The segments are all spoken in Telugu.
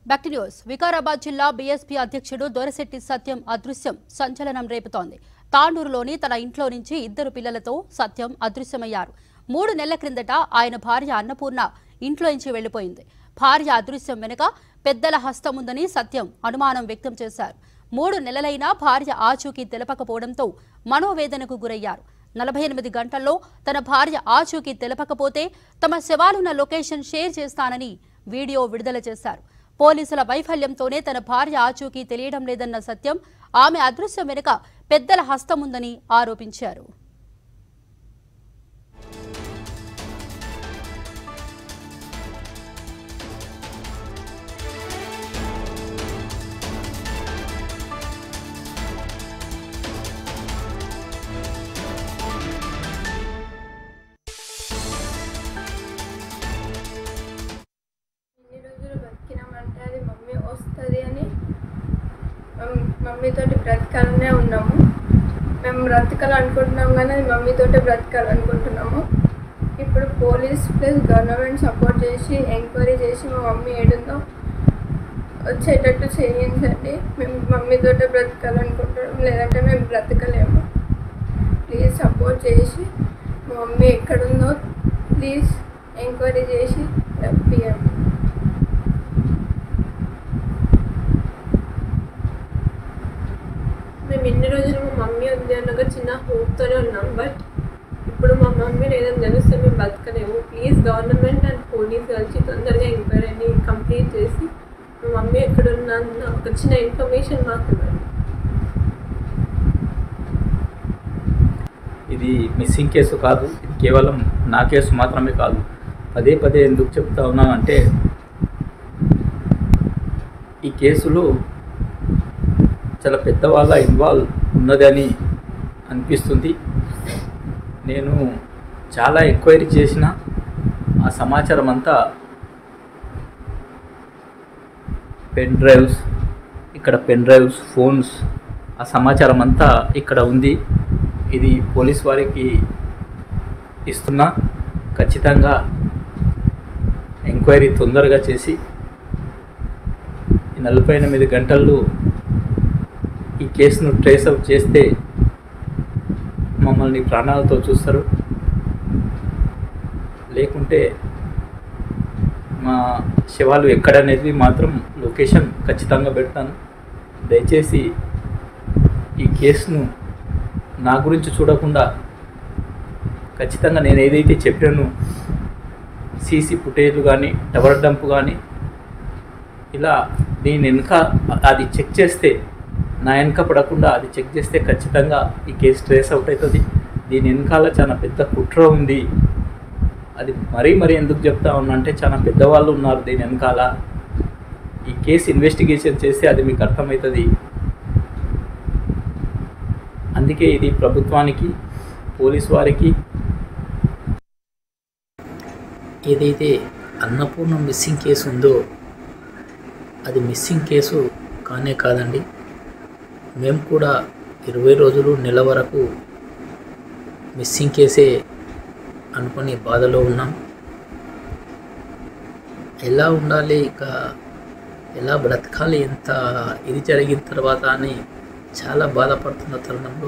బ్యాక్ టు న్యూస్ వికారాబాద్ జిల్లా బీఎస్పీ అధ్యక్షుడు దొరశెట్టి సత్యం అదృశ్యం సంచలనం రేపుతోంది తాండూరులోని తన ఇంట్లో నుంచి ఇద్దరు పిల్లలతో సత్యం అదృశ్యమయ్యారు మూడు నెలల క్రిందట ఆయన భార్య అన్నపూర్ణ ఇంట్లో నుంచి వెళ్లిపోయింది భార్య అదృశ్యం వెనుక పెద్దల హస్తం ఉందని సత్యం అనుమానం వ్యక్తం చేశారు మూడు నెలలైనా భార్య ఆచూకీ తెలపకపోవడంతో మనోవేదనకు గురయ్యారు నలభై ఎనిమిది గంటల్లో తన భార్య ఆచూకీ తెలపకపోతే తమ శవాలున్న లొకేషన్ షేర్ చేస్తానని వీడియో విడుదల చేశారు పోలీసుల వైఫల్యంతోనే తన భార్య ఆచూకీ తెలియడం లేదన్న సత్యం ఆమె అదృశ్యం వెనుక పెద్దల హస్తం ఉందని ఆరోపించారు ఇన్ని రోజులు బతికినామంటే అది మమ్మీ వస్తుంది అని మమ్- మమ్మీతోటి బ్రతకాలనే ఉన్నాము మేము బ్రతకాలనుకుంటున్నాం కానీ అది మమ్మీతోటి బ్రతకాలనుకుంటున్నాము ఇప్పుడు పోలీస్ ప్లస్ గవర్నమెంట్ సపోర్ట్ చేసి ఎంక్వైరీ చేసి మా మమ్మీ ఏడుందో వచ్చేటట్టు చేయించండి మేము మమ్మీతోటే బ్రతకాలనుకుంటున్నాం లేదంటే మేము బ్రతకలేము ప్లీజ్ సపోర్ట్ చేసి మా మమ్మీ ఎక్కడుందో ప్లీజ్ ఎంక్వైరీ చేసి రప్పియండి మేము ఇన్ని రోజులు మా మమ్మీ ఉంది అన్న ఒక చిన్న హోప్తోనే ఉన్నాం బట్ ఇప్పుడు మా మమ్మీ లేదని తెలిస్తే మేము బతకలేము ప్లీజ్ గవర్నమెంట్ అండ్ పోలీస్ కలిసి తొందరగా ఎంక్వైరీని కంప్లీట్ చేసి మా మమ్మీ ఎక్కడున్నా అన్న ఒక చిన్న ఇన్ఫర్మేషన్ మాకు ఇవ్వండి ఇది మిస్సింగ్ కేసు కాదు ఇది కేవలం నా కేసు మాత్రమే కాదు పదే పదే ఎందుకు చెప్తా ఉన్నానంటే ఈ కేసులో చాలా పెద్దవాళ్ళ ఇన్వాల్వ్ ఉన్నదని అనిపిస్తుంది నేను చాలా ఎంక్వైరీ చేసిన ఆ సమాచారం అంతా పెన్ డ్రైవ్స్ ఇక్కడ పెన్ డ్రైవ్స్ ఫోన్స్ ఆ సమాచారం అంతా ఇక్కడ ఉంది ఇది పోలీస్ వారికి ఇస్తున్నా ఖచ్చితంగా ఎంక్వైరీ తొందరగా చేసి ఈ నలభై ఎనిమిది గంటల్లో ఈ కేసును ట్రేస్ అవుట్ చేస్తే మమ్మల్ని ప్రాణాలతో చూస్తారు లేకుంటే మా శవాలు ఎక్కడనేది మాత్రం లొకేషన్ ఖచ్చితంగా పెడతాను దయచేసి ఈ కేసును నా గురించి చూడకుండా ఖచ్చితంగా నేను ఏదైతే చెప్పానో సీసీ ఫుటేజ్లు కానీ టవర్ డంప్ కానీ ఇలా దీని వెనుక అది చెక్ చేస్తే నా వెనుక పడకుండా అది చెక్ చేస్తే ఖచ్చితంగా ఈ కేసు ట్రేస్ అవుట్ అవుతుంది దీని వెనకాల చాలా పెద్ద కుట్ర ఉంది అది మరీ మరీ ఎందుకు చెప్తా ఉన్నా అంటే చాలా పెద్దవాళ్ళు ఉన్నారు దీని వెనకాల ఈ కేసు ఇన్వెస్టిగేషన్ చేస్తే అది మీకు అర్థమవుతుంది అందుకే ఇది ప్రభుత్వానికి పోలీస్ వారికి ఏదైతే అన్నపూర్ణ మిస్సింగ్ కేసు ఉందో అది మిస్సింగ్ కేసు కానే కాదండి మేము కూడా ఇరవై రోజులు నెల వరకు మిస్సింగ్ కేసే అనుకుని బాధలో ఉన్నాం ఎలా ఉండాలి ఇక ఎలా బ్రతకాలి ఎంత ఇది జరిగిన తర్వాత అని చాలా బాధపడుతున్న తరుణంలో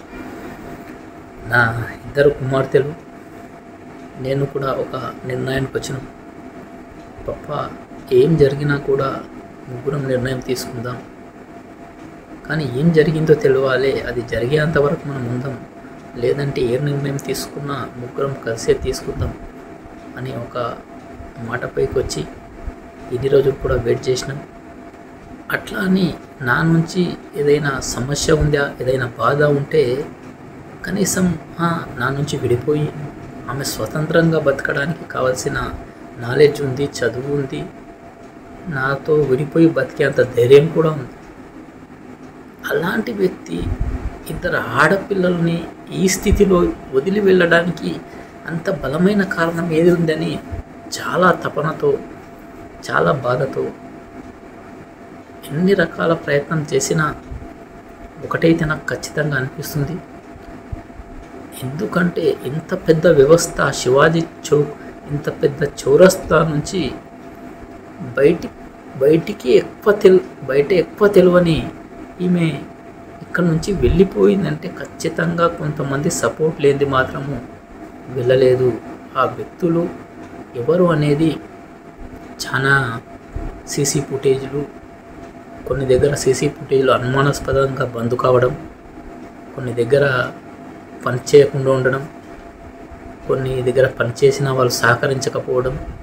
నా ఇద్దరు కుమార్తెలు నేను కూడా ఒక నిర్ణయానికి వచ్చినాం పప్ప ఏం జరిగినా కూడా ముగ్గురం నిర్ణయం తీసుకుందాం కానీ ఏం జరిగిందో తెలియాలి అది జరిగేంత వరకు మనం ఉందాం లేదంటే ఏ నిర్ణయం తీసుకున్నా ముగ్గురం కలిసే తీసుకుందాం అని ఒక మాటపైకి వచ్చి ఇన్ని రోజులు కూడా వెయిట్ చేసినాం అట్లా అని నా నుంచి ఏదైనా సమస్య ఉందా ఏదైనా బాధ ఉంటే కనీసం ఆ, నా నుంచి విడిపోయి ఆమె స్వతంత్రంగా బతకడానికి కావాల్సిన నాలెడ్జ్ ఉంది చదువు ఉంది నాతో విడిపోయి బతికేంత ధైర్యం కూడా ఉంది అలాంటి వ్యక్తి ఇద్దరు ఆడపిల్లల్ని ఈ స్థితిలో వదిలి వెళ్ళడానికి అంత బలమైన కారణం ఏది ఉందని చాలా తపనతో చాలా బాధతో ఎన్ని రకాల ప్రయత్నం చేసినా ఒకటైతే నాకు ఖచ్చితంగా అనిపిస్తుంది ఎందుకంటే ఇంత పెద్ద వ్యవస్థ శివాజీ చౌక్ ఇంత పెద్ద చౌరస్తా నుంచి బయటి బయటికి ఎక్కువ తెలు బయట ఎక్కువ తెలియని ఈమె ఇక్కడ నుంచి వెళ్ళిపోయిందంటే ఖచ్చితంగా కొంతమంది సపోర్ట్ లేనిది మాత్రము వెళ్ళలేదు ఆ వ్యక్తులు ఎవరు అనేది చాలా సీసీ ఫుటేజ్లు కొన్ని దగ్గర సీసీ ఫుటేజ్లు అనుమానాస్పదంగా బంద్ కావడం కొన్ని దగ్గర పని చేయకుండా ఉండడం కొన్ని దగ్గర పని చేసిన వాళ్ళు సహకరించకపోవడం